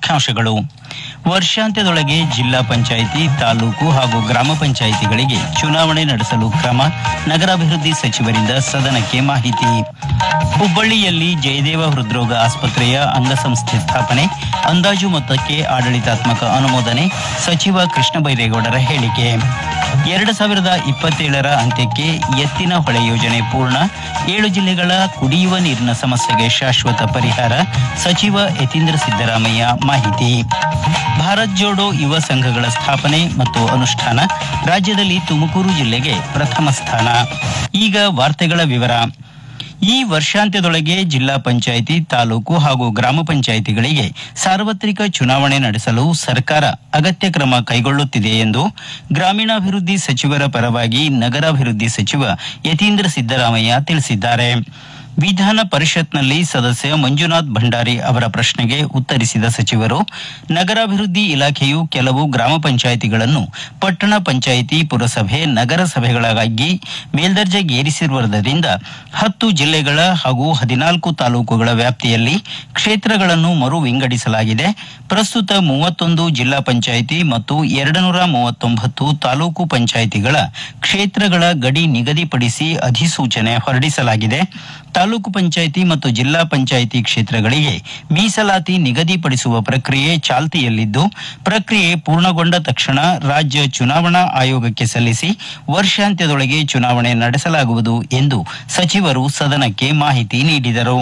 ಮುಖ್ಯಾಂಶಗಳು ವರ್ಷಾಂತ್ಯದೊಳಗೆ ಜಿಲ್ಲಾ ಪಂಚಾಯಿತಿ ತಾಲೂಕು ಹಾಗೂ ಗ್ರಾಮ ಪಂಚಾಯಿತಿಗಳಿಗೆ ಚುನಾವಣೆ ನಡೆಸಲು ಕ್ರಮ ನಗರಾಭಿವೃದ್ಧಿ ಸಚಿವರಿಂದ ಸದನಕ್ಕೆ ಮಾಹಿತಿ ಹುಬ್ಬಳ್ಳಿಯಲ್ಲಿ ಜಯದೇವ ಹೃದ್ರೋಗ ಆಸ್ಪತ್ರೆಯ ಅಂಗಸಂಸ್ಥೆ ಸ್ಥಾಪನೆ ಅಂದಾಜು ಮೊತ್ತಕ್ಕೆ ಆಡಳಿತಾತ್ಮಕ ಅನುಮೋದನೆ ಸಚಿವ ಕೃಷ್ಣ ಬೈರೇಗೌಡರ ಹೇಳಿಕೆ ಎರಡು ಸಾವಿರದ ಇಪ್ಪತ್ತೇಳರ ಅಂತ್ಯಕ್ಕೆ ಎತ್ತಿನ ಹೊಳೆ ಯೋಜನೆ ಪೂರ್ಣ ಏಳು ಜಿಲ್ಲೆಗಳ ಕುಡಿಯುವ ನೀರಿನ ಸಮಸ್ಯೆಗೆ ಶಾಶ್ವತ ಪರಿಹಾರ ಸಚಿವ ಯತೀಂದ್ರ ಸಿದ್ದರಾಮಯ್ಯ ಮಾಹಿತಿ ಭಾರತ್ ಜೋಡೋ ಯುವ ಸಂಘಗಳ ಸ್ಥಾಪನೆ ಮತ್ತು ಅನುಷ್ಠಾನ ರಾಜ್ಯದಲ್ಲಿ ತುಮಕೂರು ಜಿಲ್ಲೆಗೆ ಪ್ರಥಮ ಸ್ಥಾನ ಈಗ ವಾರ್ತೆಗಳ ವಿವರ ಈ ವರ್ಷಾಂತ್ಯದೊಳಗೆ ಜಿಲ್ಲಾ ಪಂಚಾಯಿತಿ ತಾಲೂಕು ಹಾಗೂ ಗ್ರಾಮ ಪಂಚಾಯಿತಿಗಳಿಗೆ ಸಾರ್ವತ್ರಿಕ ಚುನಾವಣೆ ನಡೆಸಲು ಸರ್ಕಾರ ಅಗತ್ಯ ಕ್ರಮ ಕೈಗೊಳ್ಳುತ್ತಿದೆ ಎಂದು ಗ್ರಾಮೀಣಾಭಿವೃದ್ಧಿ ಸಚಿವರ ಪರವಾಗಿ ನಗರಾಭಿವೃದ್ಧಿ ಸಚಿವ ಯತೀಂದ್ರ ಸಿದ್ದರಾಮಯ್ಯ ತಿಳಿಸಿದ್ದಾರೆ ವಿಧಾನ ಪರಿಷತ್ನಲ್ಲಿ ಸದಸ್ಯ ಮಂಜುನಾಥ್ ಭಂಡಾರಿ ಅವರ ಪ್ರಶ್ನೆಗೆ ಉತ್ತರಿಸಿದ ಸಚಿವರು ನಗರಾಭಿವೃದ್ಧಿ ಇಲಾಖೆಯು ಕೆಲವು ಗ್ರಾಮ ಪಂಚಾಯಿತಿಗಳನ್ನು ಪಟ್ಟಣ ಪಂಚಾಯಿತಿ ಪುರಸಭೆ ನಗರಸಭೆಗಳಾಗಿ ಮೇಲ್ದರ್ಜೆಗೇರಿಸಿರುವುದರಿಂದ ಹತ್ತು ಜಿಲ್ಲೆಗಳ ಹಾಗೂ ಹದಿನಾಲ್ಕು ತಾಲೂಕುಗಳ ವ್ಯಾಪ್ತಿಯಲ್ಲಿ ಕ್ಷೇತ್ರಗಳನ್ನು ಮರು ವಿಂಗಡಿಸಲಾಗಿದೆ ಪ್ರಸ್ತುತ ಮೂವತ್ತೊಂದು ಜಿಲ್ಲಾ ಪಂಚಾಯಿತಿ ಮತ್ತು ಎರಡು ನೂರ ಮೂವತ್ತೊಂಬತ್ತು ತಾಲೂಕು ಪಂಚಾಯಿತಿಗಳ ಕ್ಷೇತ್ರಗಳ ಗಡಿ ನಿಗದಿಪಡಿಸಿ ಅಧಿಸೂಚನೆ ಹೊರಡಿಸಲಾಗಿದೆ ತಾಲೂಕು ಪಂಚಾಯಿತಿ ಮತ್ತು ಜಿಲ್ಲಾ ಪಂಚಾಯಿತಿ ಕ್ಷೇತ್ರಗಳಿಗೆ ಮೀಸಲಾತಿ ನಿಗದಿಪಡಿಸುವ ಪ್ರಕ್ರಿಯೆ ಚಾಲ್ತಿಯಲ್ಲಿದ್ದು ಪ್ರಕ್ರಿಯೆ ಪೂರ್ಣಗೊಂಡ ತಕ್ಷಣ ರಾಜ್ಯ ಚುನಾವಣಾ ಆಯೋಗಕ್ಕೆ ಸಲ್ಲಿಸಿ ವರ್ಷಾಂತ್ಯದೊಳಗೆ ಚುನಾವಣೆ ನಡೆಸಲಾಗುವುದು ಎಂದು ಸಚಿವರು ಸದನಕ್ಕೆ ಮಾಹಿತಿ ನೀಡಿದರು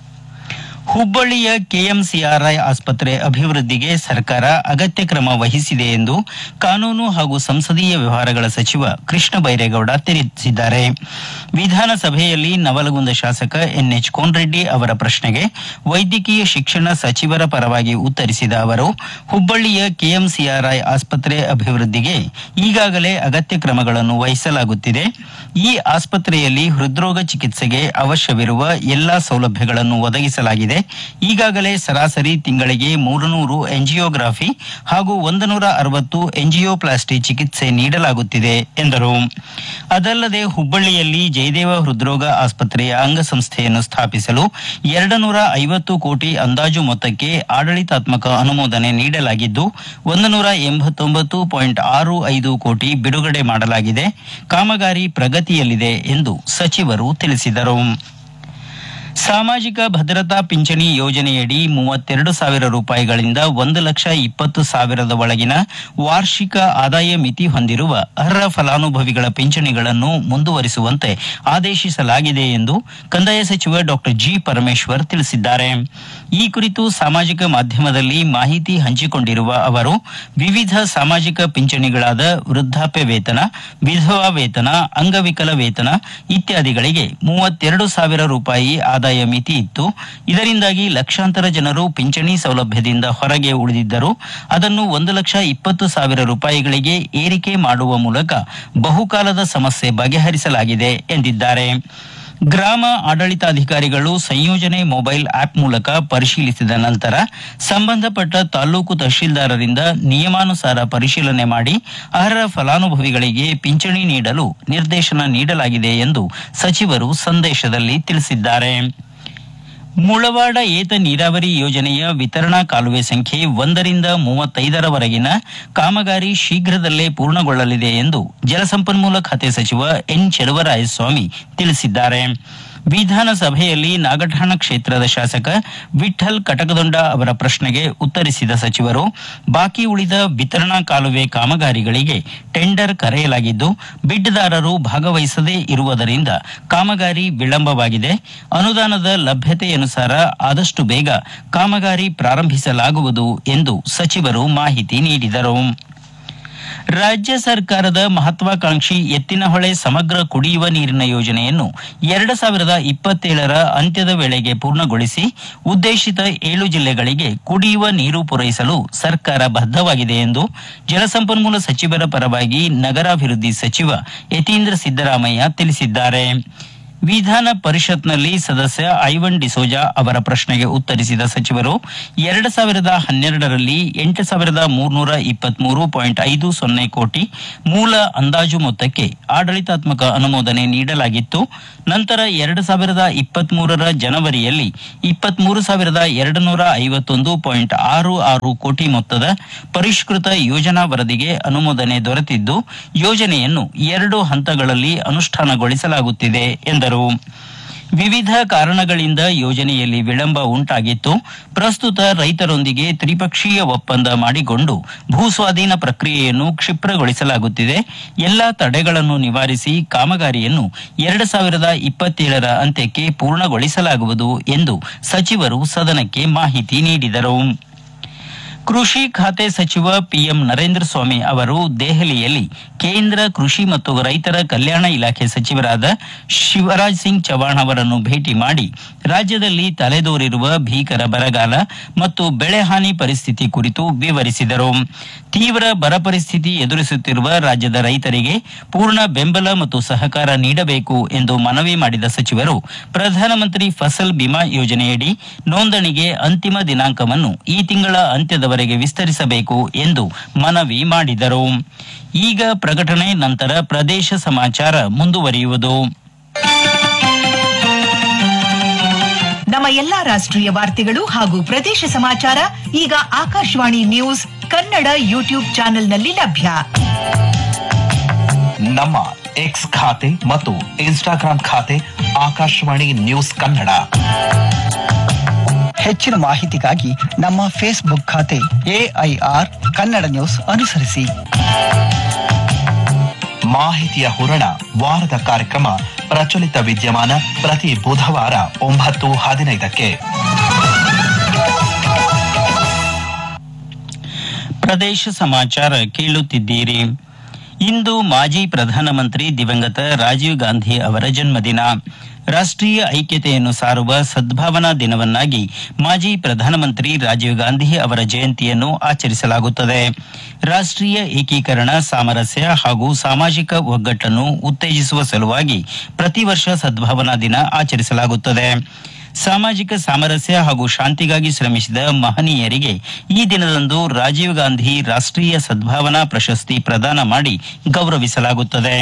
ಹುಬ್ಬಳ್ಳಿಯ ಕೆಎಂಸಿಆರ್ಐ ಆಸ್ಪತ್ರೆ ಅಭಿವೃದ್ಧಿಗೆ ಸರ್ಕಾರ ಅಗತ್ಯ ಕ್ರಮ ವಹಿಸಿದೆ ಎಂದು ಕಾನೂನು ಹಾಗೂ ಸಂಸದೀಯ ವ್ಯವಹಾರಗಳ ಸಚಿವ ಕೃಷ್ಣ ಬೈರೇಗೌಡ ತಿಳಿಸಿದ್ದಾರೆ ವಿಧಾನಸಭೆಯಲ್ಲಿ ನವಲಗುಂದ ಶಾಸಕ ಎನ್ಎಚ್ ಕೋನ್ರೆಡ್ಡಿ ಅವರ ಪ್ರಶ್ನೆಗೆ ವೈದ್ಯಕೀಯ ಶಿಕ್ಷಣ ಸಚಿವರ ಪರವಾಗಿ ಉತ್ತರಿಸಿದ ಅವರು ಹುಬ್ಬಳ್ಳಿಯ ಕೆಎಂಸಿಆರ್ಐ ಆಸ್ಪತ್ರೆ ಅಭಿವೃದ್ಧಿಗೆ ಈಗಾಗಲೇ ಅಗತ್ಯ ಕ್ರಮಗಳನ್ನು ವಹಿಸಲಾಗುತ್ತಿದೆ ಈ ಆಸ್ಪತ್ರೆಯಲ್ಲಿ ಹೃದ್ರೋಗ ಚಿಕಿತ್ಸೆಗೆ ಅವಶ್ಯವಿರುವ ಎಲ್ಲಾ ಸೌಲಭ್ಯಗಳನ್ನು ಒದಗಿಸಲಾಗಿದೆ ಈಗಾಗಲೇ ಸರಾಸರಿ ತಿಂಗಳಿಗೆ ಮೂರುನೂರು ಎಂಜಿಯೋಗ್ರಾಫಿ ಹಾಗೂ ಒಂದು ನೂರ ಅರವತ್ತು ಎಂಜಿಯೋಪ್ಲಾಸ್ಟಿ ಚಿಕಿತ್ಸೆ ನೀಡಲಾಗುತ್ತಿದೆ ಎಂದರು ಅದಲ್ಲದೆ ಹುಬ್ಬಳ್ಳಿಯಲ್ಲಿ ಜಯದೇವ ಹೃದ್ರೋಗ ಆಸ್ಪತ್ರೆಯ ಅಂಗಸಂಸ್ಥೆಯನ್ನು ಸ್ಥಾಪಿಸಲು ಎರಡು ನೂರ ಐವತ್ತು ಕೋಟಿ ಅಂದಾಜು ಮೊತ್ತಕ್ಕೆ ಆಡಳಿತಾತ್ಮಕ ಅನುಮೋದನೆ ನೀಡಲಾಗಿದ್ದು ಒಂದು ನೂರ ಎಂಬತ್ತೊಂಬತ್ತು ಪಾಯಿಂಟ್ ಆರು ಐದು ಕೋಟಿ ಬಿಡುಗಡೆ ಮಾಡಲಾಗಿದೆ ಕಾಮಗಾರಿ ಪ್ರಗತಿಯಲ್ಲಿದೆ ಎಂದು ಸಚಿವರು ತಿಳಿಸಿದರು ಸಾಮಾಜಿಕ ಭದ್ರತಾ ಪಿಂಚಣಿ ಯೋಜನೆಯಡಿ ಮೂವತ್ತೆರಡು ಸಾವಿರ ರೂಪಾಯಿಗಳಿಂದ ಒಂದು ಲಕ್ಷ ಇಪ್ಪತ್ತು ಸಾವಿರದ ಒಳಗಿನ ವಾರ್ಷಿಕ ಆದಾಯ ಮಿತಿ ಹೊಂದಿರುವ ಅರ್ಹ ಫಲಾನುಭವಿಗಳ ಪಿಂಚಣಿಗಳನ್ನು ಮುಂದುವರಿಸುವಂತೆ ಆದೇಶಿಸಲಾಗಿದೆ ಎಂದು ಕಂದಾಯ ಸಚಿವ ಡಾಕ್ಟರ್ ಜಿ ಪರಮೇಶ್ವರ್ ತಿಳಿಸಿದ್ದಾರೆ ಈ ಕುರಿತು ಸಾಮಾಜಿಕ ಮಾಧ್ಯಮದಲ್ಲಿ ಮಾಹಿತಿ ಹಂಚಿಕೊಂಡಿರುವ ಅವರು ವಿವಿಧ ಸಾಮಾಜಿಕ ಪಿಂಚಣಿಗಳಾದ ವೃದ್ಧಾಪ್ಯ ವೇತನ ವಿಧವಾ ವೇತನ ಅಂಗವಿಕಲ ವೇತನ ಇತ್ಯಾದಿಗಳಿಗೆ ಮೂವತ್ತೆರಡು ಸಾವಿರ ರೂಪಾಯಿ ಆದಾಯ ಮಿತಿ ಇತ್ತು ಇದರಿಂದಾಗಿ ಲಕ್ಷಾಂತರ ಜನರು ಪಿಂಚಣಿ ಸೌಲಭ್ಯದಿಂದ ಹೊರಗೆ ಉಳಿದಿದ್ದರು ಅದನ್ನು ಒಂದು ಲಕ್ಷ ಇಪ್ಪತ್ತು ಸಾವಿರ ರೂಪಾಯಿಗಳಿಗೆ ಏರಿಕೆ ಮಾಡುವ ಮೂಲಕ ಬಹುಕಾಲದ ಸಮಸ್ಯೆ ಬಗೆಹರಿಸಲಾಗಿದೆ ಎಂದಿದ್ದಾರೆ ಗ್ರಾಮ ಆಡಳಿತಾಧಿಕಾರಿಗಳು ಸಂಯೋಜನೆ ಮೊಬೈಲ್ ಆಪ್ ಮೂಲಕ ಪರಿಶೀಲಿಸಿದ ನಂತರ ಸಂಬಂಧಪಟ್ಟ ತಾಲೂಕು ತಹಶೀಲ್ದಾರರಿಂದ ನಿಯಮಾನುಸಾರ ಪರಿಶೀಲನೆ ಮಾಡಿ ಅರ್ಹ ಫಲಾನುಭವಿಗಳಿಗೆ ಪಿಂಚಣಿ ನೀಡಲು ನಿರ್ದೇಶನ ನೀಡಲಾಗಿದೆ ಎಂದು ಸಚಿವರು ಸಂದೇಶದಲ್ಲಿ ತಿಳಿಸಿದ್ದಾರೆ ಮುಳವಾಡ ಏತ ನೀರಾವರಿ ಯೋಜನೆಯ ವಿತರಣಾ ಕಾಲುವೆ ಸಂಖ್ಯೆ ಒಂದರಿಂದ ಮೂವತ್ತೈದರವರೆಗಿನ ಕಾಮಗಾರಿ ಶೀಘ್ರದಲ್ಲೇ ಪೂರ್ಣಗೊಳ್ಳಲಿದೆ ಎಂದು ಜಲಸಂಪನ್ಮೂಲ ಖಾತೆ ಸಚಿವ ಎನ್ ಚೆಲುವರಾಯಸ್ವಾಮಿ ತಿಳಿಸಿದ್ದಾರೆ ವಿಧಾನಸಭೆಯಲ್ಲಿ ನಾಗಠಾಣ ಕ್ಷೇತ್ರದ ಶಾಸಕ ವಿಠಲ್ ಕಟಕದೊಂಡ ಅವರ ಪ್ರಶ್ನೆಗೆ ಉತ್ತರಿಸಿದ ಸಚಿವರು ಬಾಕಿ ಉಳಿದ ವಿತರಣಾ ಕಾಲುವೆ ಕಾಮಗಾರಿಗಳಿಗೆ ಟೆಂಡರ್ ಕರೆಯಲಾಗಿದ್ದು ಬಿಡ್ದಾರರು ಭಾಗವಹಿಸದೇ ಇರುವುದರಿಂದ ಕಾಮಗಾರಿ ವಿಳಂಬವಾಗಿದೆ ಅನುದಾನದ ಲಭ್ಯತೆಯನುಸಾರ ಆದಷ್ಟು ಬೇಗ ಕಾಮಗಾರಿ ಪ್ರಾರಂಭಿಸಲಾಗುವುದು ಎಂದು ಸಚಿವರು ಮಾಹಿತಿ ನೀಡಿದರು ರಾಜ್ಯ ಸರ್ಕಾರದ ಮಹತ್ವಾಕಾಂಕ್ಷಿ ಎತ್ತಿನಹೊಳೆ ಸಮಗ್ರ ಕುಡಿಯುವ ನೀರಿನ ಯೋಜನೆಯನ್ನು ಎರಡು ಸಾವಿರದ ಇಪ್ಪತ್ತೇಳರ ಅಂತ್ಯದ ವೇಳೆಗೆ ಪೂರ್ಣಗೊಳಿಸಿ ಉದ್ದೇಶಿತ ಏಳು ಜಿಲ್ಲೆಗಳಿಗೆ ಕುಡಿಯುವ ನೀರು ಪೂರೈಸಲು ಸರ್ಕಾರ ಬದ್ಧವಾಗಿದೆ ಎಂದು ಜಲಸಂಪನ್ಮೂಲ ಸಚಿವರ ಪರವಾಗಿ ನಗರಾಭಿವೃದ್ಧಿ ಸಚಿವ ಯತೀಂದ್ರ ಸಿದ್ದರಾಮಯ್ಯ ತಿಳಿಸಿದ್ದಾರೆ ವಿಧಾನ ಪರಿಷತ್ನಲ್ಲಿ ಸದಸ್ಯ ಐವನ್ ಡಿಸೋಜಾ ಅವರ ಪ್ರಶ್ನೆಗೆ ಉತ್ತರಿಸಿದ ಸಚಿವರು ಎರಡು ಸಾವಿರದ ಹನ್ನೆರಡರಲ್ಲಿ ಎಂಟು ಸಾವಿರದ ಮೂರ್ನೂರ ಇಪ್ಪತ್ಮೂರು ಪಾಯಿಂಟ್ ಐದು ಸೊನ್ನೆ ಕೋಟಿ ಮೂಲ ಅಂದಾಜು ಮೊತ್ತಕ್ಕೆ ಆಡಳಿತಾತ್ಮಕ ಅನುಮೋದನೆ ನೀಡಲಾಗಿತ್ತು ನಂತರ ಎರಡು ಸಾವಿರದ ಇಪ್ಪತ್ಮೂರರ ಜನವರಿಯಲ್ಲಿ ಇಪ್ಪತ್ಮೂರು ಸಾವಿರದ ಎರಡು ನೂರ ಐವತ್ತೊಂದು ಪಾಯಿಂಟ್ ಆರು ಆರು ಕೋಟಿ ಮೊತ್ತದ ಪರಿಷ್ಕೃತ ಯೋಜನಾ ವರದಿಗೆ ಅನುಮೋದನೆ ದೊರೆತಿದ್ದು ಯೋಜನೆಯನ್ನು ಎರಡು ಹಂತಗಳಲ್ಲಿ ಅನುಷ್ಠಾನಗೊಳಿಸಲಾಗುತ್ತಿದೆ ಎಂದರು ವಿವಿಧ ಕಾರಣಗಳಿಂದ ಯೋಜನೆಯಲ್ಲಿ ವಿಳಂಬ ಉಂಟಾಗಿತ್ತು ಪ್ರಸ್ತುತ ರೈತರೊಂದಿಗೆ ತ್ರಿಪಕ್ಷೀಯ ಒಪ್ಪಂದ ಮಾಡಿಕೊಂಡು ಭೂಸ್ವಾಧೀನ ಪ್ರಕ್ರಿಯೆಯನ್ನು ಕ್ಷಿಪ್ರಗೊಳಿಸಲಾಗುತ್ತಿದೆ ಎಲ್ಲಾ ತಡೆಗಳನ್ನು ನಿವಾರಿಸಿ ಕಾಮಗಾರಿಯನ್ನು ಎರಡು ಸಾವಿರದ ಇಪ್ಪತ್ತೇಳರ ಅಂತ್ಯಕ್ಕೆ ಪೂರ್ಣಗೊಳಿಸಲಾಗುವುದು ಎಂದು ಸಚಿವರು ಸದನಕ್ಕೆ ಮಾಹಿತಿ ನೀಡಿದರು ಕೃಷಿ ಖಾತೆ ಸಚಿವ ಪಿಎಂ ನರೇಂದ್ರ ಸ್ವಾಮಿ ಅವರು ದೆಹಲಿಯಲ್ಲಿ ಕೇಂದ್ರ ಕೃಷಿ ಮತ್ತು ರೈತರ ಕಲ್ಯಾಣ ಇಲಾಖೆ ಸಚಿವರಾದ ಶಿವರಾಜ್ ಸಿಂಗ್ ಚೌಹಾಣ್ ಅವರನ್ನು ಭೇಟಿ ಮಾಡಿ ರಾಜ್ಯದಲ್ಲಿ ತಲೆದೋರಿರುವ ಭೀಕರ ಬರಗಾಲ ಮತ್ತು ಬೆಳೆ ಹಾನಿ ಪರಿಸ್ಥಿತಿ ಕುರಿತು ವಿವರಿಸಿದರು ತೀವ್ರ ಬರ ಪರಿಸ್ಥಿತಿ ಎದುರಿಸುತ್ತಿರುವ ರಾಜ್ಯದ ರೈತರಿಗೆ ಪೂರ್ಣ ಬೆಂಬಲ ಮತ್ತು ಸಹಕಾರ ನೀಡಬೇಕು ಎಂದು ಮನವಿ ಮಾಡಿದ ಸಚಿವರು ಪ್ರಧಾನಮಂತ್ರಿ ಫಸಲ್ ಬಿಮಾ ಯೋಜನೆಯಡಿ ನೋಂದಣಿಗೆ ಅಂತಿಮ ದಿನಾಂಕವನ್ನು ಈ ತಿಂಗಳ ಅಂತ್ಯದವರೆಗೆ ವಿಸ್ತರಿಸಬೇಕು ಎಂದು ಮನವಿ ಮಾಡಿದರು ಈಗ ಪ್ರಕಟಣೆ ನಂತರ ಪ್ರದೇಶ ಸಮಾಚಾರ ಮುಂದುವರಿಯುವುದು ನಮ್ಮ ಎಲ್ಲಾ ರಾಷ್ಟ್ರೀಯ ವಾರ್ತೆಗಳು ಹಾಗೂ ಪ್ರದೇಶ ಸಮಾಚಾರ ಈಗ ಆಕಾಶವಾಣಿ ನ್ಯೂಸ್ ಕನ್ನಡ ಯೂಟ್ಯೂಬ್ ಚಾನೆಲ್ನಲ್ಲಿ ಲಭ್ಯ ನಮ್ಮ ಎಕ್ಸ್ ಖಾತೆ ಮತ್ತು ಇನ್ಸ್ಟಾಗ್ರಾಂ ಖಾತೆ ಆಕಾಶವಾಣಿ ನ್ಯೂಸ್ ಕನ್ನಡ ಹೆಚ್ಚಿನ ಮಾಹಿತಿಗಾಗಿ ನಮ್ಮ ಫೇಸ್ಬುಕ್ ಖಾತೆ ಎಐಆರ್ ಕನ್ನಡ ನ್ಯೂಸ್ ಅನುಸರಿಸಿ ಮಾಹಿತಿಯ ಹೂರಣ ವಾರದ ಕಾರ್ಯಕ್ರಮ ಪ್ರಚಲಿತ ವಿದ್ಯಮಾನ ಪ್ರತಿ ಬುಧವಾರ ಒಂಬತ್ತು ಹದಿನೈದಕ್ಕೆ ಪ್ರದೇಶ ಸಮಾಚಾರ ಕೇಳುತ್ತಿದ್ದೀರಿ ಇಂದು ಮಾಜಿ ಪ್ರಧಾನಮಂತ್ರಿ ದಿವಂಗತ ರಾಜೀವ್ ಗಾಂಧಿ ಅವರ ಜನ್ಮದಿನ ರಾಷ್ಟ್ರೀಯ ಐಕ್ಯತೆಯನ್ನು ಸಾರುವ ಸದ್ಭಾವನಾ ದಿನವನ್ನಾಗಿ ಮಾಜಿ ಪ್ರಧಾನಮಂತ್ರಿ ರಾಜೀವ್ ಗಾಂಧಿ ಅವರ ಜಯಂತಿಯನ್ನು ಆಚರಿಸಲಾಗುತ್ತದೆ ರಾಷ್ಟ್ರೀಯ ಏಕೀಕರಣ ಸಾಮರಸ್ಯ ಹಾಗೂ ಸಾಮಾಜಿಕ ಒಗ್ಗಟ್ಟನ್ನು ಉತ್ತೇಜಿಸುವ ಸಲುವಾಗಿ ಪ್ರತಿ ವರ್ಷ ಸದ್ಭಾವನಾ ದಿನ ಆಚರಿಸಲಾಗುತ್ತದೆ ಸಾಮಾಜಿಕ ಸಾಮರಸ್ಯ ಹಾಗೂ ಶಾಂತಿಗಾಗಿ ಶ್ರಮಿಸಿದ ಮಹನೀಯರಿಗೆ ಈ ದಿನದಂದು ರಾಜೀವ್ ಗಾಂಧಿ ರಾಷ್ಟ್ರೀಯ ಸದ್ಭಾವನಾ ಪ್ರಶಸ್ತಿ ಪ್ರದಾನ ಮಾಡಿ ಗೌರವಿಸಲಾಗುತ್ತದೆ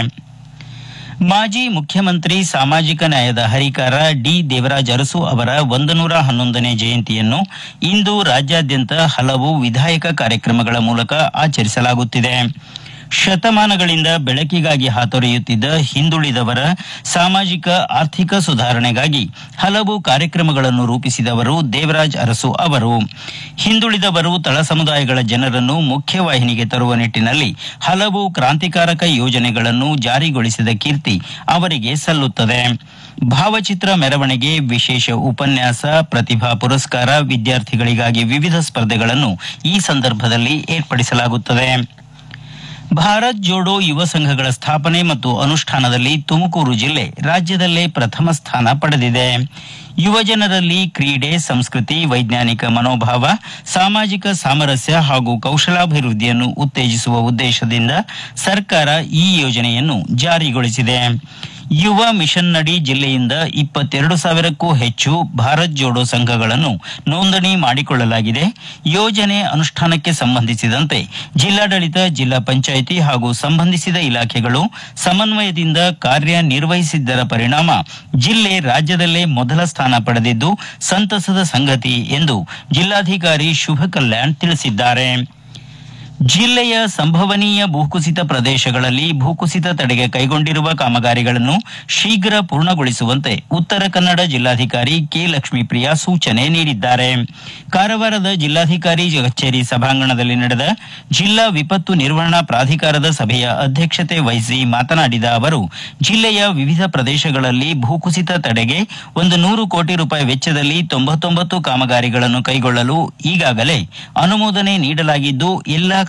ಮಾಜಿ ಮುಖ್ಯಮಂತ್ರಿ ಸಾಮಾಜಿಕ ನ್ಯಾಯದ ಹರಿಕಾರ ಡಿ ದೇವರಾಜ್ ಅರಸು ಅವರ ಒಂದು ನೂರ ಹನ್ನೊಂದನೇ ಜಯಂತಿಯನ್ನು ಇಂದು ರಾಜ್ಯಾದ್ಯಂತ ಹಲವು ವಿಧಾಯಕ ಕಾರ್ಯಕ್ರಮಗಳ ಮೂಲಕ ಆಚರಿಸಲಾಗುತ್ತಿದೆ ಶತಮಾನಗಳಿಂದ ಬೆಳಕಿಗಾಗಿ ಹಾತೊರೆಯುತ್ತಿದ್ದ ಹಿಂದುಳಿದವರ ಸಾಮಾಜಿಕ ಆರ್ಥಿಕ ಸುಧಾರಣೆಗಾಗಿ ಹಲವು ಕಾರ್ಯಕ್ರಮಗಳನ್ನು ರೂಪಿಸಿದವರು ದೇವರಾಜ್ ಅರಸು ಅವರು ಹಿಂದುಳಿದವರು ತಳ ಸಮುದಾಯಗಳ ಜನರನ್ನು ಮುಖ್ಯವಾಹಿನಿಗೆ ತರುವ ನಿಟ್ಟಿನಲ್ಲಿ ಹಲವು ಕ್ರಾಂತಿಕಾರಕ ಯೋಜನೆಗಳನ್ನು ಜಾರಿಗೊಳಿಸಿದ ಕೀರ್ತಿ ಅವರಿಗೆ ಸಲ್ಲುತ್ತದೆ ಭಾವಚಿತ್ರ ಮೆರವಣಿಗೆ ವಿಶೇಷ ಉಪನ್ಯಾಸ ಪ್ರತಿಭಾ ಪುರಸ್ಕಾರ ವಿದ್ಯಾರ್ಥಿಗಳಿಗಾಗಿ ವಿವಿಧ ಸ್ಪರ್ಧೆಗಳನ್ನು ಈ ಸಂದರ್ಭದಲ್ಲಿ ಏರ್ಪಡಿಸಲಾಗುತ್ತದೆ ಭಾರತ್ ಜೋಡೋ ಯುವ ಸಂಘಗಳ ಸ್ಥಾಪನೆ ಮತ್ತು ಅನುಷ್ಠಾನದಲ್ಲಿ ತುಮಕೂರು ಜಿಲ್ಲೆ ರಾಜ್ಯದಲ್ಲೇ ಪ್ರಥಮ ಸ್ಥಾನ ಪಡೆದಿದೆ ಯುವಜನರಲ್ಲಿ ಕ್ರೀಡೆ ಸಂಸ್ಕೃತಿ ವೈಜ್ಞಾನಿಕ ಮನೋಭಾವ ಸಾಮಾಜಿಕ ಸಾಮರಸ್ಯ ಹಾಗೂ ಕೌಶಲಾಭಿವೃದ್ಧಿಯನ್ನು ಉತ್ತೇಜಿಸುವ ಉದ್ದೇಶದಿಂದ ಸರ್ಕಾರ ಈ ಯೋಜನೆಯನ್ನು ಜಾರಿಗೊಳಿಸಿದೆ ಯುವ ಮಿಷನ್ನಡಿ ಜಿಲ್ಲೆಯಿಂದ ಇಪ್ಪತ್ತೆರಡು ಸಾವಿರಕ್ಕೂ ಹೆಚ್ಚು ಭಾರತ್ ಜೋಡೋ ಸಂಘಗಳನ್ನು ನೋಂದಣಿ ಮಾಡಿಕೊಳ್ಳಲಾಗಿದೆ ಯೋಜನೆ ಅನುಷ್ಠಾನಕ್ಕೆ ಸಂಬಂಧಿಸಿದಂತೆ ಜಿಲ್ಲಾಡಳಿತ ಜಿಲ್ಲಾ ಪಂಚಾಯಿತಿ ಹಾಗೂ ಸಂಬಂಧಿಸಿದ ಇಲಾಖೆಗಳು ಸಮನ್ವಯದಿಂದ ಕಾರ್ಯನಿರ್ವಹಿಸಿದ್ದರ ಪರಿಣಾಮ ಜಿಲ್ಲೆ ರಾಜ್ಯದಲ್ಲೇ ಮೊದಲ ಸ್ಥಾನ ಪಡೆದಿದ್ದು ಸಂತಸದ ಸಂಗತಿ ಎಂದು ಜಿಲ್ಲಾಧಿಕಾರಿ ಶುಭ ಕಲ್ಯಾಣ್ ತಿಳಿಸಿದ್ದಾರೆ ಜಿಲ್ಲೆಯ ಸಂಭವನೀಯ ಭೂಕುಸಿತ ಪ್ರದೇಶಗಳಲ್ಲಿ ಭೂಕುಸಿತ ತಡೆಗೆ ಕೈಗೊಂಡಿರುವ ಕಾಮಗಾರಿಗಳನ್ನು ಶೀಘ್ರ ಪೂರ್ಣಗೊಳಿಸುವಂತೆ ಉತ್ತರ ಕನ್ನಡ ಜಿಲ್ಲಾಧಿಕಾರಿ ಕೆ ಲಕ್ಷ್ಮೀಪ್ರಿಯಾ ಸೂಚನೆ ನೀಡಿದ್ದಾರೆ ಕಾರವಾರದ ಜಿಲ್ಲಾಧಿಕಾರಿ ಕಚೇರಿ ಸಭಾಂಗಣದಲ್ಲಿ ನಡೆದ ಜಿಲ್ಲಾ ವಿಪತ್ತು ನಿರ್ವಹಣಾ ಪ್ರಾಧಿಕಾರದ ಸಭೆಯ ಅಧ್ಯಕ್ಷತೆ ವಹಿಸಿ ಮಾತನಾಡಿದ ಅವರು ಜಿಲ್ಲೆಯ ವಿವಿಧ ಪ್ರದೇಶಗಳಲ್ಲಿ ಭೂಕುಸಿತ ತಡೆಗೆ ಒಂದು ನೂರು ಕೋಟಿ ರೂಪಾಯಿ ವೆಚ್ಚದಲ್ಲಿ ತೊಂಬತ್ತೊಂಬತ್ತು ಕಾಮಗಾರಿಗಳನ್ನು ಕೈಗೊಳ್ಳಲು ಈಗಾಗಲೇ ಅನುಮೋದನೆ ನೀಡಲಾಗಿದ್ದು ಎಲ್ಲಾ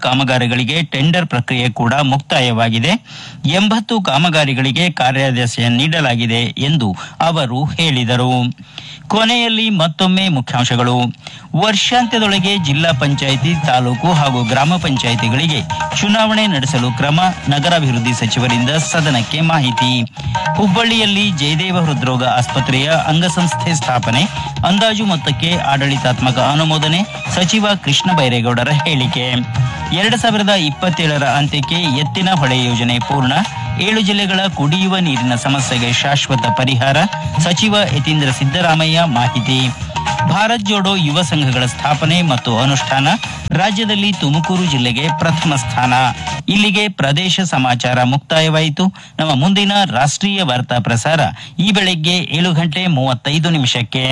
ಕಾಮಗಾರಿಗಳಿಗೆ ಟೆಂಡರ್ ಪ್ರಕ್ರಿಯೆ ಕೂಡ ಮುಕ್ತಾಯವಾಗಿದೆ ಎಂಬತ್ತು ಕಾಮಗಾರಿಗಳಿಗೆ ಕಾರ್ಯಾದೇಶ ನೀಡಲಾಗಿದೆ ಎಂದು ಅವರು ಹೇಳಿದರು ಕೊನೆಯಲ್ಲಿ ಮತ್ತೊಮ್ಮೆ ಮುಖ್ಯಾಂಶಗಳು ವರ್ಷಾಂತ್ಯದೊಳಗೆ ಜಿಲ್ಲಾ ಪಂಚಾಯಿತಿ ತಾಲೂಕು ಹಾಗೂ ಗ್ರಾಮ ಪಂಚಾಯಿತಿಗಳಿಗೆ ಚುನಾವಣೆ ನಡೆಸಲು ಕ್ರಮ ನಗರಾಭಿವೃದ್ಧಿ ಸಚಿವರಿಂದ ಸದನಕ್ಕೆ ಮಾಹಿತಿ ಹುಬ್ಬಳ್ಳಿಯಲ್ಲಿ ಜಯದೇವ ಹೃದ್ರೋಗ ಆಸ್ಪತ್ರೆಯ ಅಂಗಸಂಸ್ಥೆ ಸ್ಥಾಪನೆ ಅಂದಾಜು ಮೊತ್ತಕ್ಕೆ ಆಡಳಿತಾತ್ಮಕ ಅನುಮೋದನೆ ಸಚಿವ ಕೃಷ್ಣ ಬೈರೇಗೌಡರ ಹೇಳಿಕೆ ಎರಡು ಸಾವಿರದ ಇಪ್ಪತ್ತೇಳರ ಅಂತ್ಯಕ್ಕೆ ಎತ್ತಿನ ಹೊಳೆ ಯೋಜನೆ ಪೂರ್ಣ ಏಳು ಜಿಲ್ಲೆಗಳ ಕುಡಿಯುವ ನೀರಿನ ಸಮಸ್ಯೆಗೆ ಶಾಶ್ವತ ಪರಿಹಾರ ಸಚಿವ ಯತೀಂದ್ರ ಸಿದ್ದರಾಮಯ್ಯ ಮಾಹಿತಿ ಭಾರತ್ ಜೋಡೋ ಯುವ ಸಂಘಗಳ ಸ್ಥಾಪನೆ ಮತ್ತು ಅನುಷ್ಠಾನ ರಾಜ್ಯದಲ್ಲಿ ತುಮಕೂರು ಜಿಲ್ಲೆಗೆ ಪ್ರಥಮ ಸ್ಥಾನ ಇಲ್ಲಿಗೆ ಪ್ರದೇಶ ಸಮಾಚಾರ ಮುಕ್ತಾಯವಾಯಿತು ನಮ್ಮ ಮುಂದಿನ ರಾಷ್ಟ್ರೀಯ ವಾರ್ತಾ ಪ್ರಸಾರ ಈ ಬೆಳಗ್ಗೆ ಏಳು ಗಂಟೆ ಮೂವತ್ತೈದು ನಿಮಿಷಕ್ಕೆ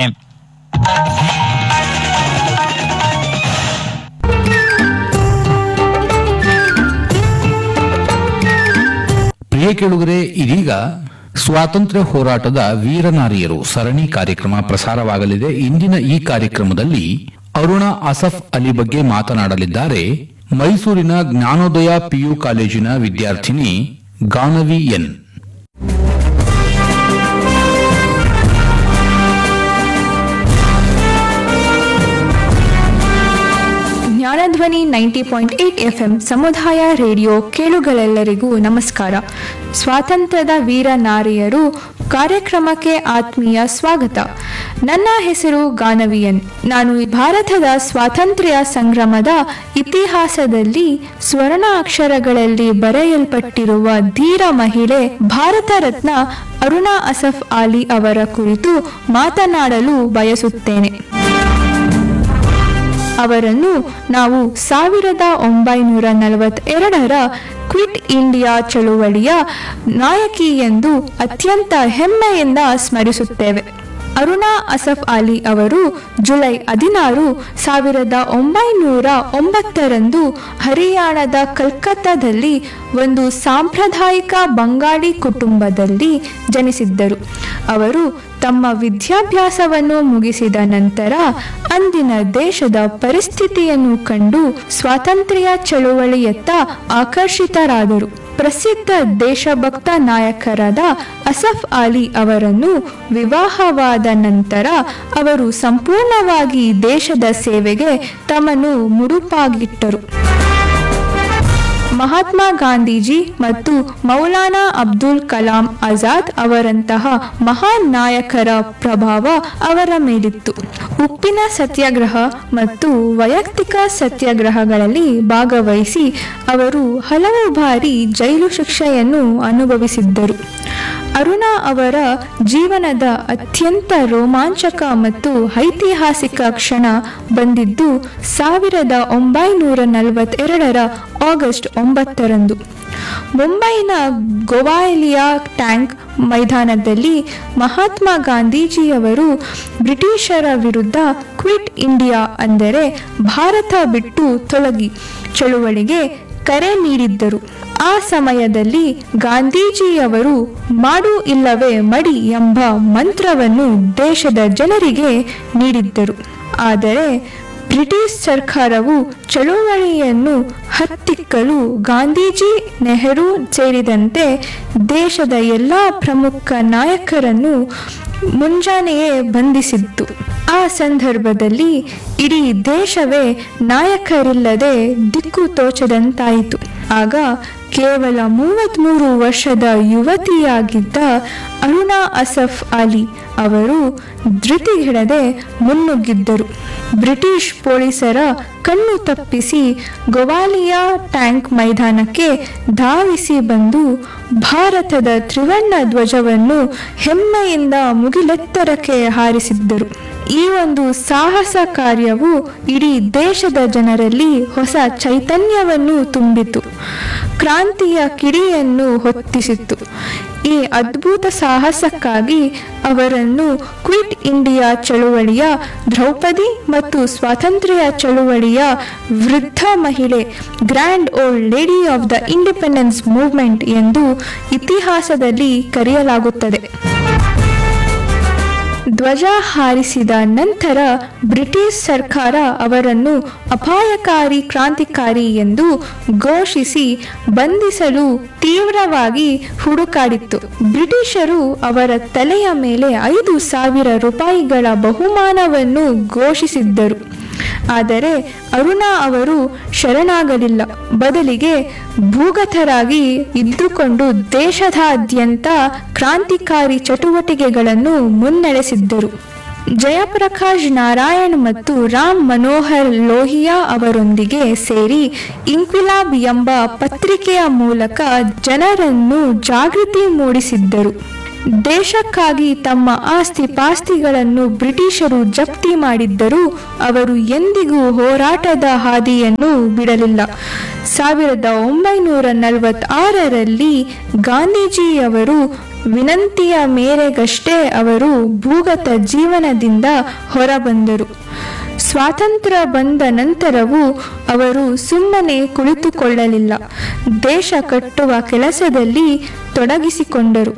ಪ್ರಿಯ ಕೇಳುಗರೆ ಇದೀಗ ಸ್ವಾತಂತ್ರ್ಯ ಹೋರಾಟದ ವೀರನಾರಿಯರು ಸರಣಿ ಕಾರ್ಯಕ್ರಮ ಪ್ರಸಾರವಾಗಲಿದೆ ಇಂದಿನ ಈ ಕಾರ್ಯಕ್ರಮದಲ್ಲಿ ಅರುಣ ಅಸಫ್ ಅಲಿ ಬಗ್ಗೆ ಮಾತನಾಡಲಿದ್ದಾರೆ ಮೈಸೂರಿನ ಜ್ಞಾನೋದಯ ಪಿಯು ಕಾಲೇಜಿನ ವಿದ್ಯಾರ್ಥಿನಿ Gaanavi N Jnanadhwani ninety point eight F M ಸಮುದಾಯ ರೇಡಿಯೋ ಕೇಳುಗಳೆಲ್ಲರಿಗೂ ನಮಸ್ಕಾರ ಸ್ವಾತಂತ್ರ್ಯದ ವೀರ ನಾರಿಯರು ಕಾರ್ಯಕ್ರಮಕ್ಕೆ ಆತ್ಮೀಯ ಸ್ವಾಗತ ನನ್ನ ಹೆಸರು ಗಾನವಿಯನ್ ನಾನು ಭಾರತದ ಸ್ವಾತಂತ್ರ್ಯ ಸಂಗ್ರಾಮದ ಇತಿಹಾಸದಲ್ಲಿ ಸ್ವರ್ಣ ಅಕ್ಷರಗಳಲ್ಲಿ ಬರೆಯಲ್ಪಟ್ಟಿರುವ ಧೀರ ಮಹಿಳೆ ಭಾರತ ರತ್ನ ಅರುಣಾ ಅಸಫ್ ಆಲಿ ಅವರ ಕುರಿತು ಮಾತನಾಡಲು ಬಯಸುತ್ತೇನೆ ಅವರನ್ನು ನಾವು ಸಾವಿರದ ಒಂಬೈನೂರ ನಲವತ್ತೆರಡರ ಕ್ವಿಟ್ ಇಂಡಿಯಾ ಚಳುವಳಿಯ ನಾಯಕಿ ಎಂದು ಅತ್ಯಂತ ಹೆಮ್ಮೆಯಿಂದ ಸ್ಮರಿಸುತ್ತೇವೆ ಅರುಣಾ ಅಸಫ್ ಅಲಿ ಅವರು ಜುಲೈ ಹದಿನಾರು ಸಾವಿರದ ಒಂಬೈನೂರ ಒಂಬತ್ತರಂದು ಹರಿಯಾಣದ ಕಲ್ಕತ್ತಾದಲ್ಲಿ ಒಂದು ಸಾಂಪ್ರದಾಯಿಕ ಬಂಗಾಳಿ ಕುಟುಂಬದಲ್ಲಿ ಜನಿಸಿದ್ದರು ಅವರು ತಮ್ಮ ವಿದ್ಯಾಭ್ಯಾಸವನ್ನು ಮುಗಿಸಿದ ನಂತರ ಅಂದಿನ ದೇಶದ ಪರಿಸ್ಥಿತಿಯನ್ನು ಕಂಡು ಸ್ವಾತಂತ್ರ್ಯ ಚಳುವಳಿಯತ್ತ ಆಕರ್ಷಿತರಾದರು ಪ್ರಸಿದ್ಧ ದೇಶಭಕ್ತ ನಾಯಕರಾದ ಅಸಫ್ ಅಲಿ ಅವರನ್ನು ವಿವಾಹವಾದ ನಂತರ ಅವರು ಸಂಪೂರ್ಣವಾಗಿ ದೇಶದ ಸೇವೆಗೆ ತಮ್ಮನ್ನು ಮುಡುಪಾಗಿಟ್ಟರು ಮಹಾತ್ಮ ಗಾಂಧೀಜಿ ಮತ್ತು ಮೌಲಾನಾ ಅಬ್ದುಲ್ ಕಲಾಂ ಆಜಾದ್ ಅವರಂತಹ ಮಹಾನ್ ನಾಯಕರ ಪ್ರಭಾವ ಅವರ ಮೇಲಿತ್ತು ಉಪ್ಪಿನ ಸತ್ಯಾಗ್ರಹ ಮತ್ತು ವೈಯಕ್ತಿಕ ಸತ್ಯಾಗ್ರಹಗಳಲ್ಲಿ ಭಾಗವಹಿಸಿ ಅವರು ಹಲವು ಬಾರಿ ಜೈಲು ಶಿಕ್ಷೆಯನ್ನು ಅನುಭವಿಸಿದ್ದರು ಅರುಣಾ ಅವರ ಜೀವನದ ಅತ್ಯಂತ ರೋಮಾಂಚಕ ಮತ್ತು ಐತಿಹಾಸಿಕ ಕ್ಷಣ ಬಂದಿದ್ದು ಸಾವಿರದ ಒಂಬೈನೂರ ನಲವತ್ತೆರಡರ ಆಗಸ್ಟ್ ಒಂಬತ್ತರಂದು ಮುಂಬೈನ ಗೋವಾಲಿಯಾ ಟ್ಯಾಂಕ್ ಮೈದಾನದಲ್ಲಿ ಮಹಾತ್ಮ ಗಾಂಧೀಜಿಯವರು ಬ್ರಿಟಿಷರ ವಿರುದ್ಧ ಕ್ವಿಟ್ ಇಂಡಿಯಾ ಅಂದರೆ ಭಾರತ ಬಿಟ್ಟು ತೊಲಗಿ ಚಳುವಳಿಗೆ ಕರೆ ನೀಡಿದ್ದರು ಆ ಸಮಯದಲ್ಲಿ ಗಾಂಧೀಜಿಯವರು ಮಾಡು ಇಲ್ಲವೇ ಮಡಿ ಎಂಬ ಮಂತ್ರವನ್ನು ದೇಶದ ಜನರಿಗೆ ನೀಡಿದ್ದರು ಆದರೆ ಬ್ರಿಟಿಷ್ ಸರ್ಕಾರವು ಚಳುವಳಿಯನ್ನು ಹತ್ತಿಕ್ಕಲು ಗಾಂಧೀಜಿ ನೆಹರು ಸೇರಿದಂತೆ ದೇಶದ ಎಲ್ಲ ಪ್ರಮುಖ ನಾಯಕರನ್ನು ಮುಂಜಾನೆಯೇ ಬಂಧಿಸಿತ್ತು ಆ ಸಂದರ್ಭದಲ್ಲಿ ಇಡೀ ದೇಶವೇ ನಾಯಕರಿಲ್ಲದೆ ದಿಕ್ಕು ತೋಚದಂತಾಯಿತು ಆಗ ಕೇವಲ ಮೂವತ್ತ್ಮೂರು ವರ್ಷದ ಯುವತಿಯಾಗಿದ್ದ ಅರುಣಾ ಅಸಫ್ ಅಲಿ ಅವರು ಧೃತಿಗೆಡದೆ ಮುನ್ನುಗ್ಗಿದ್ದರು ಬ್ರಿಟಿಷ್ ಪೊಲೀಸರ ಕಣ್ಣು ತಪ್ಪಿಸಿ ಗೋವಾಲಿಯಾ ಟ್ಯಾಂಕ್ ಮೈದಾನಕ್ಕೆ ಧಾವಿಸಿ ಬಂದು ಭಾರತದ ತ್ರಿವರ್ಣ ಧ್ವಜವನ್ನು ಹೆಮ್ಮೆಯಿಂದ ಮುಗಿಲೆತ್ತರಕ್ಕೆ ಹಾರಿಸಿದ್ದರು ಈ ಒಂದು ಸಾಹಸ ಕಾರ್ಯವು ಇಡೀ ದೇಶದ ಜನರಲ್ಲಿ ಹೊಸ ಚೈತನ್ಯವನ್ನು ತುಂಬಿತು ಕ್ರಾಂತಿಯ ಕಿಡಿಯನ್ನು ಹೊತ್ತಿಸಿತು ಈ ಅದ್ಭುತ ಸಾಹಸಕ್ಕಾಗಿ ಅವರನ್ನು ಕ್ವಿಟ್ ಇಂಡಿಯಾ ಚಳುವಳಿಯ ದ್ರೌಪದಿ ಮತ್ತು ಸ್ವಾತಂತ್ರ್ಯ ಚಳುವಳಿಯ ವೃದ್ಧ ಮಹಿಳೆ grand old lady of the independence movement ಎಂದು ಇತಿಹಾಸದಲ್ಲಿ ಕರೆಯಲಾಗುತ್ತದೆ ಧ್ವಜ ಹಾರಿಸಿದ ನಂತರ ಬ್ರಿಟಿಷ್ ಸರ್ಕಾರ ಅವರನ್ನು ಅಪಾಯಕಾರಿ ಕ್ರಾಂತಿಕಾರಿ ಎಂದು ಘೋಷಿಸಿ ಬಂಧಿಸಲು ತೀವ್ರವಾಗಿ ಹುಡುಕಾಡಿತ್ತು ಬ್ರಿಟಿಷರು ಅವರ ತಲೆಯ ಮೇಲೆ ಐದು ಸಾವಿರ ರೂಪಾಯಿಗಳ ಬಹುಮಾನವನ್ನು ಘೋಷಿಸಿದ್ದರು ಆದರೆ ಅರುಣಾ ಅವರು ಶರಣಾಗಲಿಲ್ಲ ಬದಲಿಗೆ ಭೂಗತರಾಗಿ ಇದ್ದುಕೊಂಡು ದೇಶದಾದ್ಯಂತ ಕ್ರಾಂತಿಕಾರಿ ಚಟುವಟಿಕೆಗಳನ್ನು ಮುನ್ನಡೆಸಿದ್ದರು ಜಯಪ್ರಕಾಶ್ ನಾರಾಯಣ್ ಮತ್ತು ರಾಮ್ ಮನೋಹರ್ ಲೋಹಿಯಾ ಅವರೊಂದಿಗೆ ಸೇರಿ ಇಂಕ್ವಿಲಾಬ್ ಎಂಬ ಪತ್ರಿಕೆಯ ಮೂಲಕ ಜನರನ್ನು ಜಾಗೃತಿ ಮೂಡಿಸಿದ್ದರು ದೇಶಕ್ಕಾಗಿ ತಮ್ಮ ಆಸ್ತಿ ಪಾಸ್ತಿಗಳನ್ನು ಬ್ರಿಟಿಷರು ಜಪ್ತಿ ಮಾಡಿದ್ದರೂ ಅವರು ಎಂದಿಗೂ ಹೋರಾಟದ ಹಾದಿಯನ್ನು ಬಿಡಲಿಲ್ಲ ಸಾವಿರದ ಒಂಬೈನೂರ ನಲವತ್ತಾರರಲ್ಲಿ ಗಾಂಧೀಜಿಯವರು ವಿನಂತಿಯ ಮೇರೆಗಷ್ಟೇ ಅವರು ಭೂಗತ ಜೀವನದಿಂದ ಹೊರಬಂದರು ಸ್ವಾತಂತ್ರ್ಯ ಬಂದ ನಂತರವೂ ಅವರು ಸುಮ್ಮನೆ ಕುಳಿತುಕೊಳ್ಳಲಿಲ್ಲ ದೇಶ ಕಟ್ಟುವ ಕೆಲಸದಲ್ಲಿ ತೊಡಗಿಸಿಕೊಂಡರು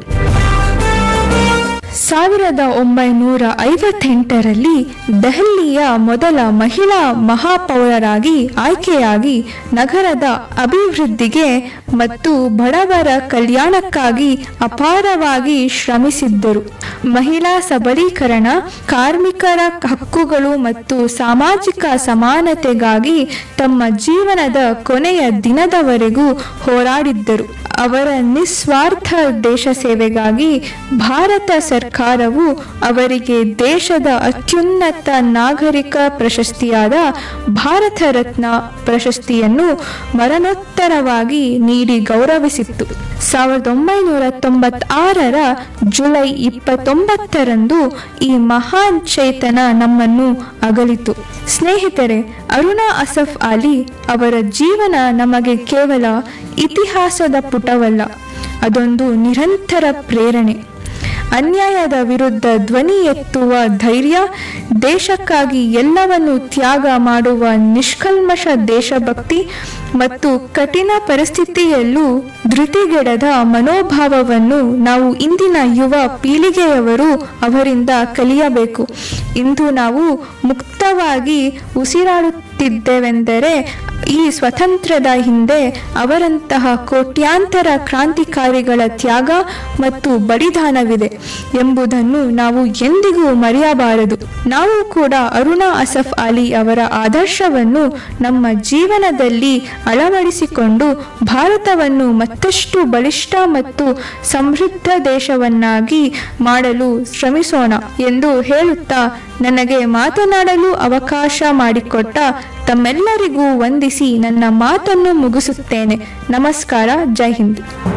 ಸಾವಿರದ ಒಂಬೈನೂರ ಐವತ್ತೆಂಟರಲ್ಲಿ ದೆಹಲಿಯ ಮೊದಲ ಮಹಿಳಾ ಮಹಾಪೌರರಾಗಿ ಆಯ್ಕೆಯಾಗಿ ನಗರದ ಅಭಿವೃದ್ಧಿಗೆ ಮತ್ತು ಬಡವರ ಕಲ್ಯಾಣಕ್ಕಾಗಿ ಅಪಾರವಾಗಿ ಶ್ರಮಿಸಿದ್ದರು ಮಹಿಳಾ ಸಬಲೀಕರಣ ಕಾರ್ಮಿಕರ ಹಕ್ಕುಗಳು ಮತ್ತು ಸಾಮಾಜಿಕ ಸಮಾನತೆಗಾಗಿ ತಮ್ಮ ಜೀವನದ ಕೊನೆಯ ದಿನದವರೆಗೂ ಹೋರಾಡಿದ್ದರು ಅವರ ನಿಸ್ವಾರ್ಥ ದೇಶ ಸೇವೆಗಾಗಿ ಭಾರತ ಸರ್ಕಾರವು ಅವರಿಗೆ ದೇಶದ ಅತ್ಯುನ್ನತ ನಾಗರಿಕ ಪ್ರಶಸ್ತಿಯಾದ ಭಾರತ ರತ್ನ ಪ್ರಶಸ್ತಿಯನ್ನು ಮರಣೋತ್ತರವಾಗಿ ನೀಡಿ ಗೌರವಿಸಿತ್ತು ಸಾವಿರದ ಒಂಬೈನೂರ ತೊಂಬತ್ತಾರರ ಜುಲೈ ಇಪ್ಪತ್ತೊಂಬತ್ತರಂದು ಈ ಮಹಾನ್ ಚೇತನ ನಮ್ಮನ್ನು ಅಗಲಿತು ಸ್ನೇಹಿತರೆ ಅರುಣಾ ಅಸಫ್ ಅಲಿ ಅವರ ಜೀವನ ನಮಗೆ ಕೇವಲ ಇತಿಹಾಸದ ಪುಟವಲ್ಲ ಅದೊಂದು ನಿರಂತರ ಪ್ರೇರಣೆ ಅನ್ಯಾಯದ ವಿರುದ್ಧ ಧ್ವನಿ ಎತ್ತುವ ಧೈರ್ಯ ದೇಶಕ್ಕಾಗಿ ಎಲ್ಲವನ್ನು ತ್ಯಾಗ ಮಾಡುವ ನಿಷ್ಕಲ್ಮಶ ದೇಶಭಕ್ತಿ ಮತ್ತು ಕಠಿಣ ಪರಿಸ್ಥಿತಿಯಲ್ಲೂ ಧೃತಿಗೆಡದ ಮನೋಭಾವವನ್ನು ನಾವು ಇಂದಿನ ಯುವ ಪೀಳಿಗೆಯವರು ಅವರಿಂದ ಕಲಿಯಬೇಕು ಇಂದು ನಾವು ಮುಕ್ತವಾಗಿ ಉಸಿರಾಡುತ್ತಿದ್ದೇವೆಂದರೆ ಈ ಸ್ವತಂತ್ರದ ಹಿಂದೆ ಅವರಂತಹ ಕೋಟ್ಯಾಂತರ ಕ್ರಾಂತಿಕಾರಿಗಳ ತ್ಯಾಗ ಮತ್ತು ಬಲಿದಾನವಿದೆ ಎಂಬುದನ್ನು ನಾವು ಎಂದಿಗೂ ಮರೆಯಬಾರದು ನಾವು ಕೂಡ ಅರುಣಾ ಅಸಫ್ ಅಲಿ ಅವರ ಆದರ್ಶವನ್ನು ನಮ್ಮ ಜೀವನದಲ್ಲಿ ಅಳವಡಿಸಿಕೊಂಡು ಭಾರತವನ್ನು ಮತ್ತಷ್ಟು ಬಲಿಷ್ಠ ಮತ್ತು ಸಮೃದ್ಧ ದೇಶವನ್ನಾಗಿ ಮಾಡಲು ಶ್ರಮಿಸೋಣ ಎಂದು ಹೇಳುತ್ತಾ ನನಗೆ ಮಾತನಾಡಲು ಅವಕಾಶ ಮಾಡಿಕೊಟ್ಟ ತಮ್ಮೆಲ್ಲರಿಗೂ ವಂದಿಸಿ ನನ್ನ ಮಾತನ್ನು ಮುಗಿಸುತ್ತೇನೆ ನಮಸ್ಕಾರ ಜೈ ಹಿಂದ್